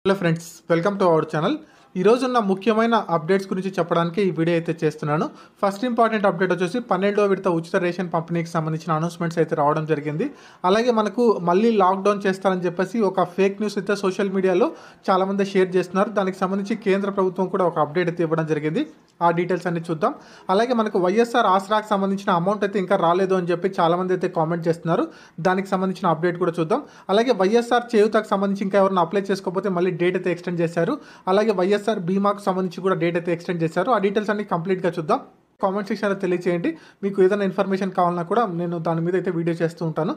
hello friends welcome to our channel ఈ రోజున్న ముఖ్యమైన అప్డేట్స్ గురించి చెప్పడానికి ఈ వీడియో అయితే చేస్తున్నాను ఫస్ట్ ఇంపార్టెంట్ అప్డేట్ వచ్చేసి పన్నెండో విడత ఉచిత రేషన్ పంపిణీకి సంబంధించిన అనౌన్స్మెంట్స్ అయితే రావడం జరిగింది అలాగే మనకు మళ్ళీ లాక్డౌన్ చేస్తారని చెప్పేసి ఒక ఫేక్ న్యూస్ అయితే సోషల్ మీడియాలో చాలామంది షేర్ చేస్తున్నారు దానికి సంబంధించి కేంద్ర ప్రభుత్వం కూడా ఒక అప్డేట్ అయితే ఇవ్వడం జరిగింది ఆ డీటెయిల్స్ అన్ని చూద్దాం అలాగే మనకు వైఎస్ఆర్ ఆసరాకు సంబంధించిన అమౌంట్ అయితే ఇంకా రాలేదు అని చెప్పి చాలామంది అయితే కామెంట్ చేస్తున్నారు దానికి సంబంధించిన అప్డేట్ కూడా చూద్దాం అలాగే వైఎస్ఆర్ చేయుతకు సంబంధించి ఇంకా ఎవరైనా అప్లై చేసుకోకపోతే మళ్ళీ డేట్ అయితే ఎక్స్టెండ్ చేశారు అలాగే వైఎస్ఆర్ బీమాకు సంబంధించి కూడా డేట్ అయితే ఎక్స్టెండ్ చేశారు ఆ డీటెయిల్స్ అన్ని కంప్లీట్గా చూద్దాం కామెంట్ సెక్షన్లో తెలియజేయండి మీకు ఏదైనా ఇన్ఫర్మేషన్ కావాలన్నా కూడా నేను దాని మీద అయితే వీడియో చేస్తూ ఉంటాను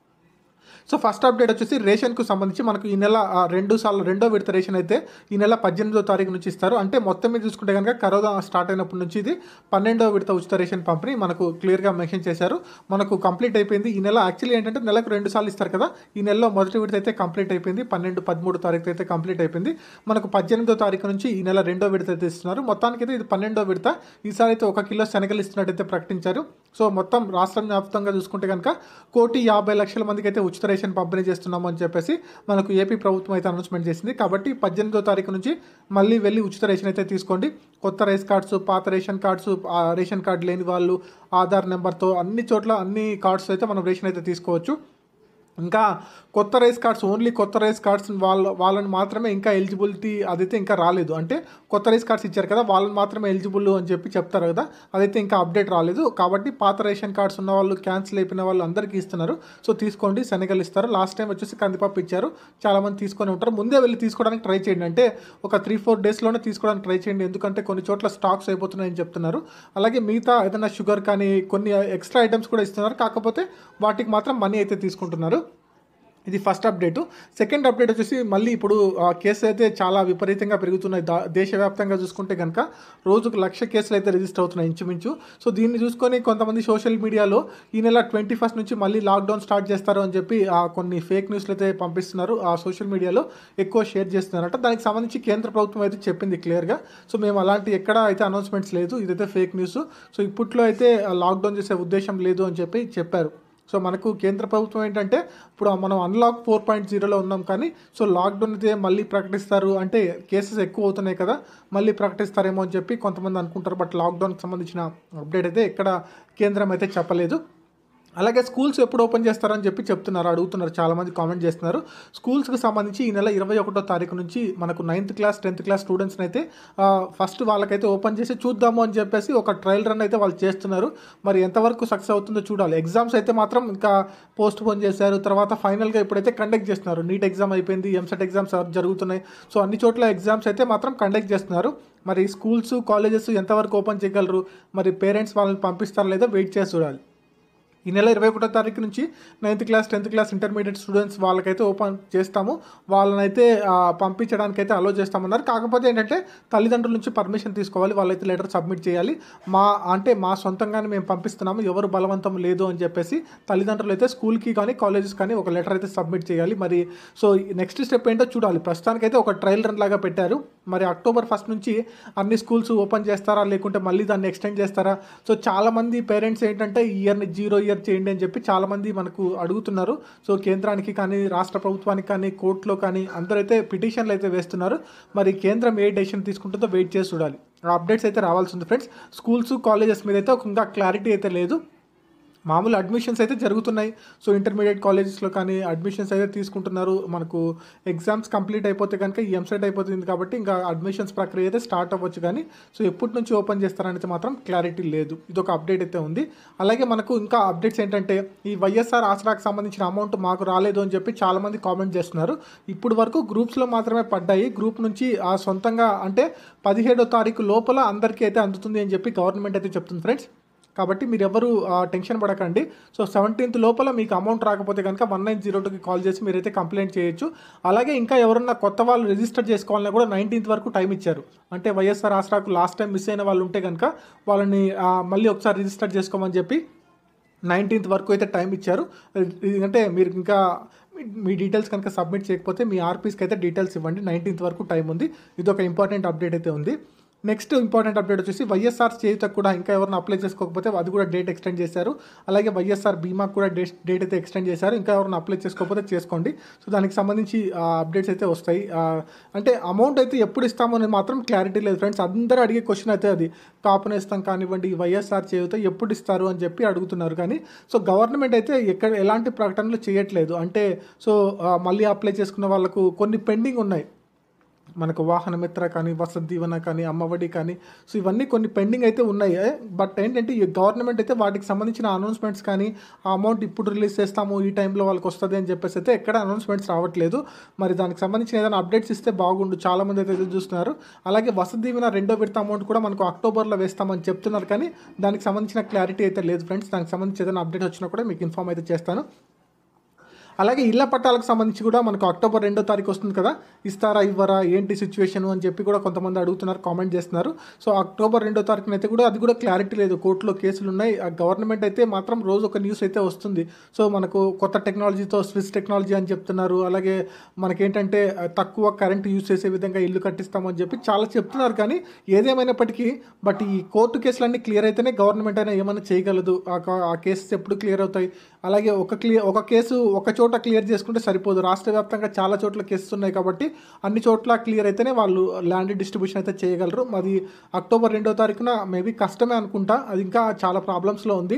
సో ఫస్ట్ అప్డేట్ వచ్చేసి రేషన్కు సంబంధించి మనకు ఈ నెల ఆ, రెండు సార్లు రెండో విడత రేషన్ అయితే ఈ నెల పద్దెనిమిదో తారీఖు నుంచి ఇస్తారు అంటే మొత్తం మీద చూసుకుంటే కనుక కరోనా స్టార్ట్ అయినప్పటి నుంచి ఇది పన్నెండో విడత ఉచిత రేషన్ పంపిణీ మనకు క్లియర్గా మెన్షన్ చేశారు మనకు కంప్లీట్ అయిపోయింది ఈ నెల యాక్చువల్లీ ఏంటంటే నెలకు రెండు సార్లు ఇస్తారు కదా ఈ నెలలో మొదటి విడత అయితే కంప్లీట్ అయిపోయింది పన్నెండు పదమూడు తారీఖు అయితే కంప్లీట్ అయిపోయింది మనకు పద్దెనిమిదో తారీఖు నుంచి ఈ నెల రెండో విడత అయితే ఇస్తున్నారు మొత్తానికి అయితే ఇది పన్నెండో విడత ఈసారి అయితే ఒక కిలో శనగలు ఇస్తున్నట్టయితే ప్రకటించారు సో మొత్తం రాష్ట్రం వ్యాప్తంగా చూసుకుంటే కనుక కోటి యాభై లక్షల మందికి అయితే ఉచిత రేషన్ పంపిణీ చేస్తున్నాము అని చెప్పేసి మనకు ఏపీ ప్రభుత్వం అయితే అనౌన్స్మెంట్ చేసింది కాబట్టి పద్దెనిమిదో తారీఖు నుంచి మళ్ళీ వెళ్ళి ఉచిత రేషన్ అయితే తీసుకోండి కొత్త రేషన్ కార్డ్స్ పాత రేషన్ కార్డ్స్ ఆ రేషన్ కార్డు లేని వాళ్ళు ఆధార్ నెంబర్తో అన్ని చోట్ల అన్ని కార్డ్స్ అయితే మనం రేషన్ అయితే తీసుకోవచ్చు ఇంకా కొత్త రైస్ కార్డ్స్ ఓన్లీ కొత్త రైస్ కార్డ్స్ వాళ్ళ వాళ్ళని మాత్రమే ఇంకా ఎలిజిబిలిటీ అదైతే ఇంకా రాలేదు అంటే కొత్త రైస్ కార్డ్స్ ఇచ్చారు కదా వాళ్ళని మాత్రమే ఎలిజిబుల్ అని చెప్పి చెప్తారు కదా అదైతే ఇంకా అప్డేట్ రాలేదు కాబట్టి పాత రేషన్ కార్డ్స్ ఉన్న వాళ్ళు క్యాన్సిల్ అయిపోయిన వాళ్ళు అందరికీ ఇస్తున్నారు సో తీసుకోండి శనగలు ఇస్తారు లాస్ట్ టైం వచ్చేసి కందిపప్పు ఇచ్చారు చాలామంది తీసుకొని ఉంటారు ముందే వెళ్ళి తీసుకోవడానికి ట్రై చేయండి అంటే ఒక త్రీ ఫోర్ డేస్లోనే తీసుకోవడానికి ట్రై చేయండి ఎందుకంటే కొన్ని చోట్ల స్టాక్స్ అయిపోతున్నాయని చెప్తున్నారు అలాగే మిగతా ఏదైనా షుగర్ కానీ కొన్ని ఎక్స్ట్రా ఐటమ్స్ కూడా ఇస్తున్నారు కాకపోతే వాటికి మాత్రం మనీ అయితే తీసుకుంటున్నారు ఇది ఫస్ట్ అప్డేట్ సెకండ్ అప్డేట్ వచ్చేసి మళ్ళీ ఇప్పుడు ఆ, కేసులు అయితే చాలా విపరీతంగా పెరుగుతున్నాయి దా దేశవ్యాప్తంగా చూసుకుంటే కనుక రోజుకు లక్ష కేసులు అయితే రిజిస్టర్ అవుతున్నాయి ఇంచుమించు సో దీన్ని చూసుకొని కొంతమంది సోషల్ మీడియాలో ఈ నెల ట్వంటీ ఫస్ట్ నుంచి మళ్ళీ లాక్డౌన్ స్టార్ట్ చేస్తారు అని చెప్పి ఆ, కొన్ని ఫేక్ న్యూస్లు అయితే పంపిస్తున్నారు ఆ సోషల్ మీడియాలో ఎక్కువ షేర్ చేస్తున్నారట దానికి సంబంధించి కేంద్ర ప్రభుత్వం అయితే చెప్పింది క్లియర్గా సో మేము అలాంటి ఎక్కడ అయితే అనౌన్స్మెంట్స్ లేదు ఇదైతే ఫేక్ న్యూస్ సో ఇప్పట్లో అయితే లాక్డౌన్ చేసే ఉద్దేశం లేదు అని చెప్పి చెప్పారు సో మనకు కేంద్ర ప్రభుత్వం ఏంటంటే ఇప్పుడు మనం అన్లాక్ ఫోర్ పాయింట్ జీరోలో ఉన్నాం కానీ సో లాక్డౌన్ అయితే మళ్ళీ ప్రకటిస్తారు అంటే కేసెస్ ఎక్కువ అవుతున్నాయి కదా మళ్ళీ ప్రకటిస్తారేమో అని చెప్పి కొంతమంది అనుకుంటారు బట్ లాక్డౌన్కి సంబంధించిన అప్డేట్ అయితే ఎక్కడ కేంద్రం అయితే చెప్పలేదు అలాగే స్కూల్స్ ఎప్పుడు ఓపెన్ చేస్తారని చెప్పి చెప్తున్నారు అడుగుతున్నారు చాలామంది కామెంట్ చేస్తున్నారు స్కూల్స్కి సంబంధించి ఈ నెల ఇరవై ఒకటో తారీఖు నుంచి మనకు నైన్త్ క్లాస్ టెన్త్ క్లాస్ స్టూడెంట్స్ని అయితే ఆ, ఫస్ట్ వాళ్ళకైతే ఓపెన్ చేసి చూద్దాము అని చెప్పేసి ఒక ట్రయల్ రన్ అయితే వాళ్ళు చేస్తున్నారు మరి ఎంతవరకు సక్సెస్ అవుతుందో చూడాలి ఎగ్జామ్స్ అయితే మాత్రం ఇంకా పోస్ట్ పోన్ చేశారు తర్వాత ఫైనల్గా ఇప్పుడైతే కండక్ట్ చేస్తున్నారు నీట్ ఎగ్జామ్ అయిపోయింది ఎంసెట్ ఎగ్జామ్స్ జరుగుతున్నాయి సో అన్ని చోట్ల ఎగ్జామ్స్ అయితే మాత్రం కండక్ట్ చేస్తున్నారు మరి స్కూల్స్ కాలేజెస్ ఎంతవరకు ఓపెన్ చేయగలరు మరి పేరెంట్స్ వాళ్ళని పంపిస్తారా లేదా వెయిట్ చేసి చూడాలి ఈ నెల ఇరవై ఒకటో తారీఖు నుంచి ninth class tenth class intermediate students వాళ్ళకైతే ఓపెన్ చేస్తాము వాళ్ళనైతే ఆ, పంపించడానికైతే అలో చేస్తామన్నారు కాకపోతే ఏంటంటే తల్లిదండ్రుల నుంచి పర్మిషన్ తీసుకోవాలి వాళ్ళైతే లెటర్ సబ్మిట్ చేయాలి మా అంటే మా సొంతంగానే మేము పంపిస్తున్నాము ఎవరు బలవంతం లేదు అని చెప్పేసి తల్లిదండ్రులు అయితే స్కూల్కి కానీ కాలేజెస్ కానీ ఒక లెటర్ అయితే సబ్మిట్ చేయాలి మరి సో నెక్స్ట్ స్టెప్ ఏంటో చూడాలి ప్రస్తుతానికైతే ఒక ట్రయల్ రన్ లాగా పెట్టారు మరి అక్టోబర్ ఫస్ట్ నుంచి అన్ని స్కూల్స్ ఓపెన్ చేస్తారా లేకుంటే మళ్ళీ దాన్ని ఎక్స్టెండ్ చేస్తారా సో చాలామంది పేరెంట్స్ ఏంటంటే ఈ ఇయర్ని జీరో ఇయర్ చేయండి అని చెప్పి చాలామంది మనకు అడుగుతున్నారు సో కేంద్రానికి కానీ రాష్ట్ర ప్రభుత్వానికి కానీ కోర్టులో కానీ అందరైతే పిటిషన్లు అయితే వేస్తున్నారు మరి కేంద్రం ఏ డెసిషన్ తీసుకుంటుందో వెయిట్ చేసి చూడాలి ఆ అప్డేట్స్ అయితే రావాల్సి ఉంది ఫ్రెండ్స్ స్కూల్స్ కాలేజెస్ మీద అయితే ఒక ఇంకా క్లారిటీ అయితే లేదు మామూలు అడ్మిషన్స్ అయితే జరుగుతున్నాయి సో ఇంటర్మీడియట్ కాలేజెస్లో కానీ అడ్మిషన్స్ అయితే తీసుకుంటున్నారు మనకు ఎగ్జామ్స్ కంప్లీట్ అయిపోతే కనుక ఈ ఎంసెట్ అయిపోతుంది కాబట్టి ఇంకా అడ్మిషన్స్ ప్రక్రియ అయితే స్టార్ట్ అవ్వచ్చు కానీ సో ఎప్పటి నుంచి ఓపెన్ చేస్తారనేది మాత్రం క్లారిటీ లేదు ఇది ఒక అప్డేట్ అయితే ఉంది అలాగే మనకు ఇంకా అప్డేట్స్ ఏంటంటే ఈ వైఎస్ఆర్ ఆసరాకు సంబంధించిన అమౌంట్ మాకు రాలేదు అని చెప్పి చాలామంది కామెంట్ చేస్తున్నారు ఇప్పుడు వరకు గ్రూప్స్లో మాత్రమే పడ్డాయి గ్రూప్ నుంచి ఆ సొంతంగా అంటే పదిహేడో తారీఖు లోపల అందరికీ అయితే అందుతుంది అని చెప్పి గవర్నమెంట్ అయితే చెప్తుంది ఫ్రెండ్స్ కాబట్టి మీరు ఎవరు టెన్షన్ పడకండి సో సెవెంటీన్త్ లోపల మీకు అమౌంట్ రాకపోతే కనుక వన్ నైన్ జీరో టూకి కాల్ చేసి మీరైతే కంప్లైంట్ చేయొచ్చు అలాగే ఇంకా ఎవరన్నా కొత్త వాళ్ళు రిజిస్టర్ చేసుకోవాలన్నా కూడా నైన్టీన్త్ వరకు టైం ఇచ్చారు అంటే వైఎస్ఆర్ ఆసరాకు లాస్ట్ టైం మిస్ అయిన వాళ్ళు ఉంటే కనుక వాళ్ళని ఆ, మళ్ళీ ఒకసారి రిజిస్టర్ చేసుకోమని చెప్పి నైన్టీన్త్ వరకు అయితే టైం ఇచ్చారు ఇది అంటే మీరు ఇంకా మీ- మీ డీటెయిల్స్ కనుక సబ్మిట్ చేయకపోతే మీ ఆర్పీస్కి అయితే డీటెయిల్స్ ఇవ్వండి నైన్టీన్త్ వరకు టైం ఉంది ఇది ఒక ఇంపార్టెంట్ అప్డేట్ అయితే ఉంది నెక్స్ట్ ఇంపార్టెంట్ అప్డేట్ వచ్చేసి వైఎస్ఆర్ చేయుత కూడా ఇంకా ఎవరైనా అప్లై చేసుకోకపోతే అది కూడా డేట్ ఎక్స్టెండ్ చేశారు అలాగే వైఎస్ఆర్ బీమా కూడా డేట్ డేట్ అయితే ఎక్స్టెండ్ చేశారు ఇంకా ఎవరైనా అప్లై చేసుకోకపోతే చేసుకోండి సో దానికి సంబంధించి అప్డేట్స్ అయితే వస్తాయి ఆ, అంటే అమౌంట్ అయితే ఎప్పుడు ఇస్తామో అనేది మాత్రం క్లారిటీ లేదు ఫ్రెండ్స్ అందరూ అడిగే క్వశ్చన్ అయితే అది కాపున ఇస్తాం కానివ్వండి వైఎస్ఆర్ చేయుత ఎప్పుడు ఇస్తారు అని చెప్పి అడుగుతున్నారు కానీ సో గవర్నమెంట్ అయితే ఎక్కడ ఎలాంటి ప్రకటనలు చేయట్లేదు అంటే సో ఆ, మళ్ళీ అప్లై చేసుకున్న వాళ్ళకు కొన్ని పెండింగ్ ఉన్నాయి మనకు వాహన మిత్ర కానీ వసతి దీవెన కానీ అమ్మఒడి కానీ సో ఇవన్నీ కొన్ని పెండింగ్ అయితే ఉన్నాయి బట్ ఏంటంటే ఈ గవర్నమెంట్ అయితే వాటికి సంబంధించిన అనౌన్స్మెంట్స్ కానీ ఆ అమౌంట్ ఇప్పుడు రిలీజ్ చేస్తాము ఈ టైంలో వాళ్ళకి వస్తుంది అని చెప్పేసి అయితే ఎక్కడ అనౌన్స్మెంట్స్ రావట్లేదు మరి దానికి సంబంధించిన ఏదైనా అప్డేట్స్ ఇస్తే బాగుండు చాలామంది అయితే ఎదురు చూస్తున్నారు అలాగే వసతి దీవెన రెండో విడత అమౌంట్ కూడా మనకు అక్టోబర్లో వేస్తామని చెప్తున్నారు కానీ దానికి సంబంధించిన క్లారిటీ అయితే లేదు ఫ్రెండ్స్ దానికి సంబంధించి ఏదైనా అప్డేట్ వచ్చినా కూడా మీకు ఇన్ఫామ్ అయితే చేస్తాను అలాగే ఇళ్ల పట్టాలకు సంబంధించి కూడా మనకు అక్టోబర్ రెండో తారీఖు వస్తుంది కదా ఇస్తారా ఇవ్వరా ఏంటి సిచ్యువేషన్ అని చెప్పి కూడా కొంతమంది అడుగుతున్నారు కామెంట్ చేస్తున్నారు సో అక్టోబర్ రెండో తారీఖున అయితే కూడా అది కూడా క్లారిటీ లేదు కోర్టులో కేసులు ఉన్నాయి ఆ గవర్నమెంట్ అయితే మాత్రం రోజు ఒక న్యూస్ అయితే వస్తుంది సో మనకు కొత్త టెక్నాలజీతో స్విస్ టెక్నాలజీ అని చెప్తున్నారు అలాగే మనకేంటంటే ఆ, తక్కువ కరెంట్ యూజ్ చేసే విధంగా ఇల్లు కట్టిస్తామని చెప్పి చాలా చెప్తున్నారు కానీ ఏదేమైనప్పటికీ బట్ ఈ కోర్టు కేసులన్నీ క్లియర్ అయితేనే గవర్నమెంట్ అయినా ఏమైనా చేయగలదు ఆ కా- ఆ కేసెస్ ఎప్పుడు క్లియర్ అవుతాయి అలాగే ఒక క్లియర్ ఒక కేసు ఒక చోట క్లియర్ చేసుకుంటే సరిపోదు రాష్ట్ర వ్యాప్తంగా చాలా చోట్ల కేసెస్ ఉన్నాయి కాబట్టి అన్ని చోట్ల క్లియర్ అయితేనే వాళ్ళు ల్యాండ్ డిస్ట్రిబ్యూషన్ అయితే చేయగలరు మరి అక్టోబర్ రెండో తారీఖున మేబీ కష్టమే అనుకుంటా అది ఇంకా చాలా ప్రాబ్లమ్స్లో ఉంది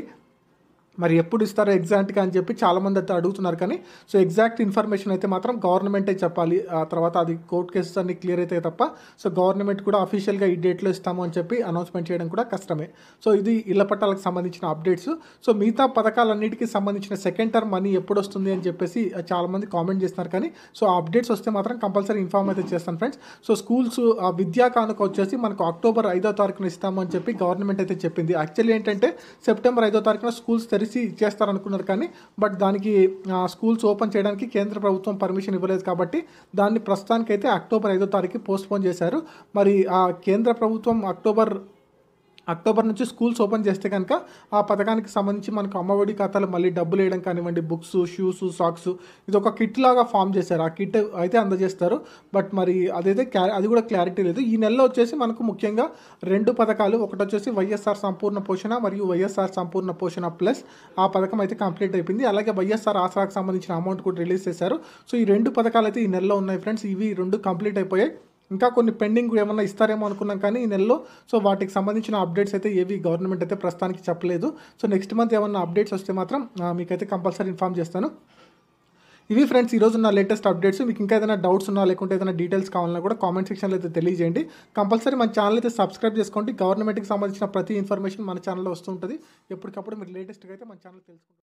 మరి ఎప్పుడు ఇస్తారో ఎగ్జాక్ట్గా అని చెప్పి చాలామంది అయితే అడుగుతున్నారు కానీ సో ఎగ్జాక్ట్ ఇన్ఫర్మేషన్ అయితే మాత్రం గవర్నమెంటే చెప్పాలి ఆ తర్వాత అది కోర్ట్ కేసెస్ అన్ని క్లియర్ అయితే తప్ప సో గవర్నమెంట్ కూడా అఫీషియల్గా ఈ డేట్లో ఇస్తాము అని చెప్పి అనౌన్స్మెంట్ చేయడం కూడా కష్టమే సో ఇది ఇళ్ల పట్టాలకు సంబంధించిన అప్డేట్స్ సో మిగతా పథకాలన్నిటికీ సంబంధించిన సెకండ్ టర్మ్ మనీ ఎప్పుడు వస్తుంది అని చెప్పేసి చాలామంది కామెంట్ చేస్తున్నారు కానీ సో ఆ అప్డేట్స్ వస్తే మాత్రం కంపల్సరీ ఇన్ఫార్మ్ అయితే చేస్తాను ఫ్రెండ్స్ సో స్కూల్స్ ఆ విద్యా కానుక వచ్చేసి మనకు అక్టోబర్ ఐదో తారీఖున ఇస్తాము అని చెప్పి గవర్నమెంట్ అయితే చెప్పింది యాక్చువల్లీ ఏంటంటే సెప్టెంబర్ ఐదో తారీఖున స్కూల్స్ తెరిచి ఇచ్చేస్తారనుకున్నారు కానీ బట్ దానికి ఆ, స్కూల్స్ ఓపెన్ చేయడానికి కేంద్ర ప్రభుత్వం పర్మిషన్ ఇవ్వలేదు కాబట్టి దాన్ని ప్రస్తుతానికైతే అక్టోబర్ ఐదో తారీఖు పోస్ట్పోన్ చేశారు మరి ఆ కేంద్ర ప్రభుత్వం అక్టోబర్ అక్టోబర్ నుంచి స్కూల్స్ ఓపెన్ చేస్తే కనుక ఆ పథకానికి సంబంధించి మనకు అమ్మఒడి ఖాతాలో మళ్ళీ డబ్బులు వేయడం కానివ్వండి బుక్స్ షూస్ సాక్స్ ఇది ఒక కిట్ లాగా ఫామ్ చేశారు ఆ కిట్ అయితే అందజేస్తారు బట్ మరి అదైతే క్లా అది కూడా క్లారిటీ లేదు ఈ నెలలో వచ్చేసి మనకు ముఖ్యంగా రెండు పథకాలు ఒకటి వచ్చేసి వైఎస్ఆర్ సంపూర్ణ పోషణ మరియు వైఎస్ఆర్ సంపూర్ణ పోషణ ప్లస్ ఆ పథకం అయితే కంప్లీట్ అయిపోయింది అలాగే వైఎస్ఆర్ ఆసరాకు సంబంధించిన అమౌంట్ కూడా రిలీజ్ చేశారు సో ఈ రెండు పథకాలు అయితే ఈ నెలలో ఉన్నాయి ఫ్రెండ్స్ ఇవి రెండు కంప్లీట్ అయిపోయాయి ఇంకా కొన్ని పెండింగ్ ఏమన్నా ఇస్తారేమో అనుకున్నాం కానీ ఈ నెలలో సో వాటికి సంబంధించిన అప్డేట్స్ అయితే ఏవి గవర్నమెంట్ అయితే ప్రస్తుతానికి చెప్పలేదు సో నెక్స్ట్ మంత్ ఏమన్నా అప్డేట్స్ వస్తే మాత్రం ఆ, మీకైతే కంపల్సరీ ఇన్ఫామ్ చేస్తాను ఇవి ఫ్రెండ్స్ ఈరోజు ఉన్న లేటెస్ట్ అప్డేట్స్ మీకు ఇంకా ఏదైనా డౌట్స్ ఉన్నా లేకుంటే ఏదైనా డీటెయిల్స్ కావాలన్నా కూడా కామెంట్ సెక్షన్లో అయితే తెలియజేయండి కంపల్సరీ మన ఛానల్ అయితే సబ్స్క్రైబ్ చేసుకోండి గవర్నమెంట్కి సంబంధించిన ప్రతి ఇన్ఫర్మేషన్ మన ఛానల్లో వస్తుంటుంది ఎప్పటికప్పుడు మీరు లేటెస్ట్గా అయితే మన ఛానల్ తెలుసుకుంటారు